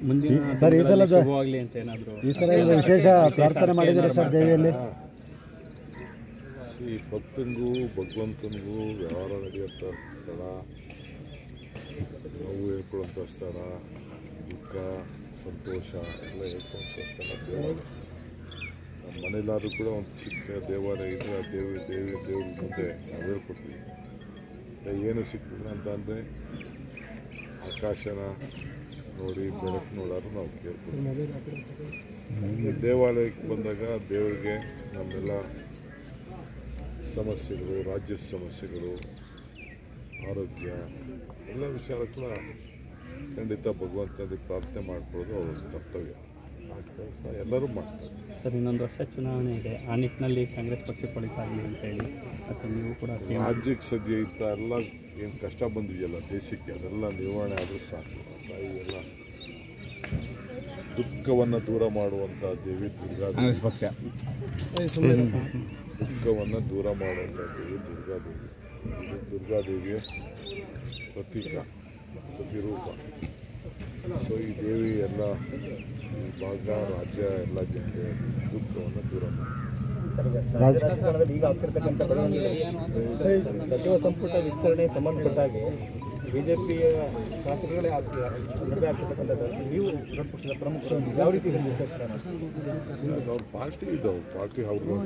ಮುಂದಿನ ಸರ್, ಈ ಸಲದ- ದಿನಗಳಲ್ಲಿ ಶುಭವಾಗ್ಲಿ ಅಂತ ಏನಾದ್ರು ಈ ಸಲ ಏನು ವಿಶೇಷ ಪ್ರಾರ್ಥನೆ ಮಾಡಿದ್ದೀರಾ ಸರ್ ದೇವಿಯಲ್ಲಿ ಈ ಭಕ್ತನಿಗೂ ಭಗವಂತನಿಗೂ ವ್ಯವಹಾರ ನಡೆಯುವಂಥ ಸ್ಥಳ ನೋವು ಹೇಳ್ಕೊಳ್ಳುವಂಥ ಸ್ಥಳ ದುಃಖ ಸಂತೋಷ ಎಲ್ಲ ಹೇಳ್ಕೊಳ್ಳುವಂಥ ಸ್ಥಳ ದೇವಾಲಯ ನಮ್ಮ ಮನೆಯಲ್ಲಾದ್ರೂ ಕೂಡ ಒಂದು ಚಿಕ್ಕ ದೇವಾಲಯ ಇದ್ರೆ ಆ ದೇವಿ ದೇವಿ ದೇವ್ರ ಮುಂದೆ ನಾವು ಹೇಳ್ಕೊಡ್ತೀವಿ ಇಲ್ಲ ಏನು ಸಿಕ್ಕಿಲ್ಲ ಅಂತ ಅಂದರೆ ಆಕಾಶನ ನೋಡಿ ಬೆಳಕು ನೋಡೋರು ನಾವು ಕೇಳ್ಕೊಳ್ತೀವಿ ದೇವಾಲಯಕ್ಕೆ ಬಂದಾಗ ದೇವರಿಗೆ ನಮ್ಮೆಲ್ಲ ಸಮಸ್ಯೆಗಳು ರಾಜ್ಯದ ಸಮಸ್ಯೆಗಳು ಆರೋಗ್ಯ ಎಲ್ಲ ವಿಚಾರ ಕೂಡ ಖಂಡಿತ ಭಗವಂತನಲ್ಲಿ ಪ್ರಾರ್ಥನೆ ಮಾಡ್ಕೊಳ್ಳೋದು ಅವ್ರ ಕರ್ತವ್ಯ ಆ ಕೆಲಸ ಎಲ್ಲರೂ ಮಾಡ್ತಾರೆ ಸರ್ ಇನ್ನೊಂದು ವರ್ಷ ಚುನಾವಣೆ ಇದೆ ಆ ನಿಟ್ಟಿನಲ್ಲಿ ಕಾಂಗ್ರೆಸ್ ಪಕ್ಷಕ್ಕೆ ಒಳಿತಾಗಲಿ ಅಂತ ಹೇಳಿ ಮತ್ತು ನೀವು ಕೂಡ ಸೇವೆ ರಾಜ್ಯಕ್ಕೆ ಸದ್ಯ ಇಂಥ ಎಲ್ಲ ಏನು ಕಷ್ಟ ಬಂದಿದೆಯಲ್ಲ ದೇಶಕ್ಕೆ ಅದೆಲ್ಲ ನಿವಾರಣೆ ಆದರೂ ಸಾಕು ಆ ತಾಯಿ ಎಲ್ಲ ದುಃಖವನ್ನು ದೂರ ಮಾಡುವಂಥ ದೇವಿ ದುರ್ಗಾದೇವಿ ಪಕ್ಷ ದುಃಖವನ್ನು ದೂರ ಮಾಡುವಂಥ ದೇವಿ ದುರ್ಗಾದೇವಿ ಇದು ದುರ್ಗಾದೇವಿಯ ಪ್ರತೀಕ ಪ್ರತಿರೂಪ ಸೊ ಈ ದೇವಿ ಎಲ್ಲ ಈ ಭಾಗ ರಾಜ್ಯ ಎಲ್ಲ ಜನತೆ ದುಃಖವನ್ನು ದೂರ ಮಾಡಿ ರಾಜಕಾರಣದಲ್ಲಿ ಈಗ ಆಗ್ತಿರ್ತಕ್ಕಂಥ ಬೆಳವಣಿಗೆಗಳಲ್ಲಿ ಸಚಿವ ಸಂಪುಟ ವಿಸ್ತರಣೆ ಸಂಬಂಧಪಟ್ಟಾಗೆ ಬಿಜೆಪಿಯ ಶಾಸಕರುಗಳೇ ಆಗ್ತಿಲ್ಲ ನಡೆದೇ ಆಗ್ತಿರ್ತಕ್ಕಂಥದ್ದು ನೀವು ವಿರೋಧ ಪಕ್ಷದ ಪ್ರಮುಖ ಯಾವ ರೀತಿ ಇದೆ ಸರ್? ಅವ್ರ ಪಾರ್ಟಿ ಇದಾವೆ ಪಾರ್ಟಿ ಅವ್ರಿಗೆ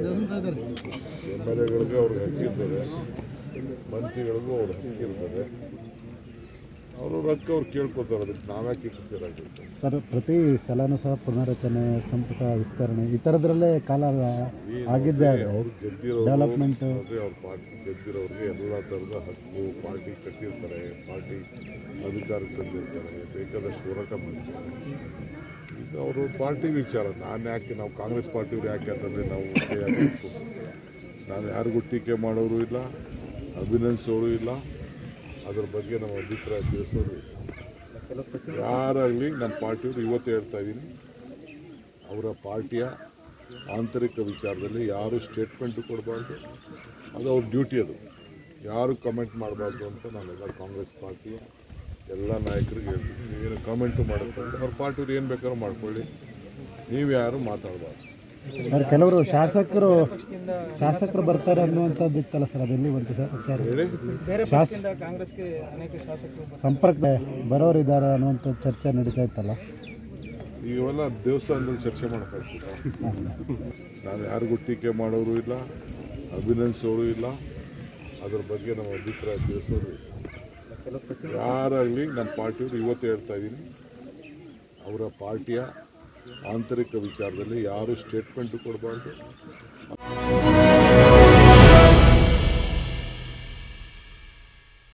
ಎಮ್ ಎಲ್ ಎಗಳಿಗೆ ಅವ್ರಿಗೆ ಹಕ್ಕಿರ್ತದೆ ಮಂತ್ರಿಗಳಿಗೂ ಅವ್ರ ಹಕ್ಕಿರ್ತದೆ ಅವ್ರವ್ರ ಹಕ್ಕು ಅವ್ರು ಕೇಳ್ಕೊತಾರೆ ಅದಕ್ಕೆ ನಾವ್ಯಾಕೆ ಇಟ್ಟಿರ್ತೀರಾಗಿರ್ತದೆ ಸರ್ ಪ್ರತಿ ಸಲನೂ ಸಹ ಪುನರಚನೆ ಸಂಪುಟ ವಿಸ್ತರಣೆ ಈ ಥರದ್ರಲ್ಲೇ ಕಾಲ ಆಗಿದ್ದೇ ಆಗಿದೆ. ಅವ್ರು ಗೆದ್ದಿರೋರು Development. ಅದೇ ಅವ್ರ ಪಾರ್ಟಿ ಗೆದ್ದಿರೋರಿಗೆ ಎಲ್ಲ ಥರದ ಹಕ್ಕು ಪಾರ್ಟಿ ಕಟ್ಟಿರ್ತಾರೆ ಪಾರ್ಟಿ ಅಧಿಕಾರಕ್ಕೆ ತಂದಿರ್ತಾರೆ ಬೇಕಾದಷ್ಟು ಹೋರಾಟ ಮಾಡಿರ್ತಾರೆ ಈಗ ಅವರು ಪಾರ್ಟಿ ವಿಚಾರ ನಾನು ಯಾಕೆ ನಾವು ಕಾಂಗ್ರೆಸ್ ಪಾರ್ಟಿಯವ್ರು ಯಾಕೆ ಅಂತಂದರೆ ನಾವು ಕೈ ಹಾಕ್ಬೇಕು. ನಾನು ಯಾರಿಗೂ ಟೀಕೆ ಮಾಡೋರು ಇಲ್ಲ ಅಭಿನಂದಿಸೋರು ಇಲ್ಲ ಅದ್ರ ಬಗ್ಗೆ ನಮ್ಮ ಅಭಿಪ್ರಾಯ ತಿಳಿಸೋರು ಇಲ್ಲ ಕೆಲವು ಸಚಿವ ಯಾರಾಗಲಿ ನಮ್ಮ ಪಾರ್ಟಿಯವರು ಇವತ್ತು ಹೇಳ್ತಾ ಇದ್ದೀನಿ ಅವರ ಪಾರ್ಟಿಯ ಆಂತರಿಕ ವಿಚಾರದಲ್ಲಿ ಯಾರು ಸ್ಟೇಟ್ಮೆಂಟು ಕೊಡಬಾರ್ದು ಅದು ಅವ್ರ ಡ್ಯೂಟಿ ಅದು ಯಾರು ಕಮೆಂಟ್ ಮಾಡಬಾರ್ದು ಅಂತ ನಾನೆಲ್ಲ ಕಾಂಗ್ರೆಸ್ ಪಾರ್ಟಿಯ ಎಲ್ಲ ನಾಯಕರಿಗೆ ಹೇಳ್ತೀನಿ ನೀವೇನು ಕಮೆಂಟು ಮಾಡುತ್ತೆ ಅವ್ರ ಪಾರ್ಟಿಯವ್ರು ಏನು ಬೇಕಾದ್ರೂ ಮಾಡ್ಕೊಳ್ಳಿ ನೀವು ಯಾರು ಮಾತಾಡಬಾರ್ದು ಸರ್ ಕೆಲವರು ಶಾಸಕರು ಶಾಸಕರು ಬರ್ತಾರೆ ಅನ್ನುವಂಥದ್ದು ಇತ್ತಲ್ಲ ಸರ್ ಅದೆಲ್ಲಿ ಬಂತು ಸರ್ ವಿಚಾರ ಹೇಳಿ ಬೇರೆ ಶಾಸ ಪಕ್ಷದಿಂದ ಕಾಂಗ್ರೆಸ್ಗೆ ಅನೇಕ ಶಾಸಕರು ಸಂಪರ್ಕ ಬರೋರಿದ್ದಾರೆ ಅನ್ನುವಂಥ ಚರ್ಚೆ ನಡೀತಾ ಇತ್ತಲ್ಲ ಇವೆಲ್ಲ ದೇವಸ್ಥಾನದಲ್ಲಿ ಚರ್ಚೆ ಮಾಡೋಕ್ಕಾಗ್ತದೆ ನಾನು ಯಾರಿಗೂ ಟೀಕೆ ಮಾಡೋರು ಇಲ್ಲ ಅಭಿನಂದಿಸೋರು ಇಲ್ಲ ಅದ್ರ ಬಗ್ಗೆ ನಮ್ಮ ಅಭಿಪ್ರಾಯ ತಿಳಿಸೋರು ಇಲ್ಲ ಕೆಲವು ಸಚಿವ ಯಾರಾಗಲಿ ನಮ್ಮ ಪಾರ್ಟಿಯವರು ಇವತ್ತು ಹೇಳ್ತಾ ಇದ್ದೀನಿ ಅವರ ಪಾರ್ಟಿಯ ಆಂತರಿಕ ವಿಚಾರದಲ್ಲಿ ಯಾರು ಸ್ಟೇಟ್ಮೆಂಟು ಕೊಡಬಾರ್ದು